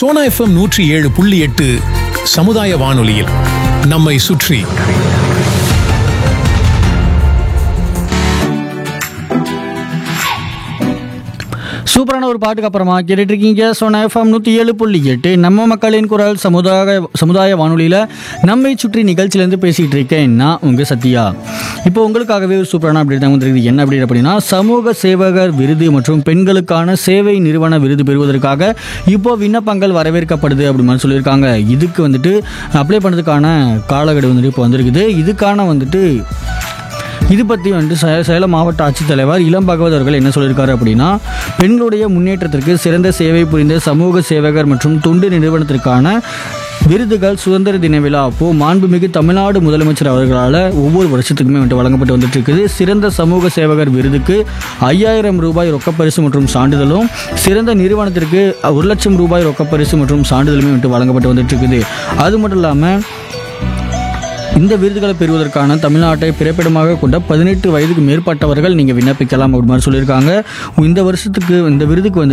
Sona FM நூற்றி ஏழு புள்ளி எட்டு சமுதாய வானொலியில் நம்மை சுற்றி சூப்பரான ஒரு பாட்டுக்கு அப்புறமா கேட்டுட்டு இருக்கீங்க சோனா எஃப்எம் நூற்றி ஏழு புள்ளி எட்டு நம்ம மக்களின் குரல் சமுதாய சமுதாய வானொலியில் நம்மை சுற்றி நிகழ்ச்சியிலேருந்து பேசிகிட்டு இருக்கேன் நான் உங்கள் சத்யா இப்போ உங்களுக்காகவே ஒரு சூப்பரான அப்படி தான் வந்திருக்குது என்ன அப்படி அப்படின்னா சமூக சேவகர் விருது மற்றும் பெண்களுக்கான சேவை நிறுவன விருது பெறுவதற்காக இப்போ விண்ணப்பங்கள் வரவேற்கப்படுது அப்படி மாதிரி சொல்லியிருக்காங்க இதுக்கு வந்துட்டு அப்ளை பண்ணுறதுக்கான காலக்கெடு வந்துட்டு இப்போ வந்திருக்குது இதுக்கான வந்துட்டு இது பற்றி வந்து சே- சேலம் மாவட்ட ஆட்சித்தலைவர் இளம் பகவத் அவர்கள் என்ன சொல்லியிருக்காரு அப்படின்னா பெண்களுடைய முன்னேற்றத்திற்கு சிறந்த சேவை புரிந்த சமூக சேவகர் மற்றும் தொண்டு நிறுவனத்திற்கான விருதுகள் சுதந்திர தின விழா அப்போ மாண்புமிகு தமிழ்நாடு முதலமைச்சர் அவர்களால் ஒவ்வொரு வருஷத்துக்குமே வந்துட்டு வழங்கப்பட்டு வந்துட்டு இருக்குது சிறந்த சமூக சேவகர் விருதுக்கு ஐயாயிரம் ரூபாய் ரொக்கப்பரிசு மற்றும் சான்றிதழும் சிறந்த நிறுவனத்திற்கு ஒரு லட்சம் ரூபாய் ரொக்கப்பரிசு மற்றும் சான்றிதழுமே வந்துட்டு வழங்கப்பட்டு வந்துட்டு இருக்குது அது மட்டும் இல்லாமல் இந்த விருதுகளை பெறுவதற்கான தமிழ்நாட்டை பிறப்பிடமாக கொண்ட பதினெட்டு வயதுக்கு மேற்பட்டவர்கள் நீங்கள் விண்ணப்பிக்கலாம் அப்படி மாதிரி சொல்லியிருக்காங்க இந்த வருஷத்துக்கு இந்த விருதுக்கு வந்து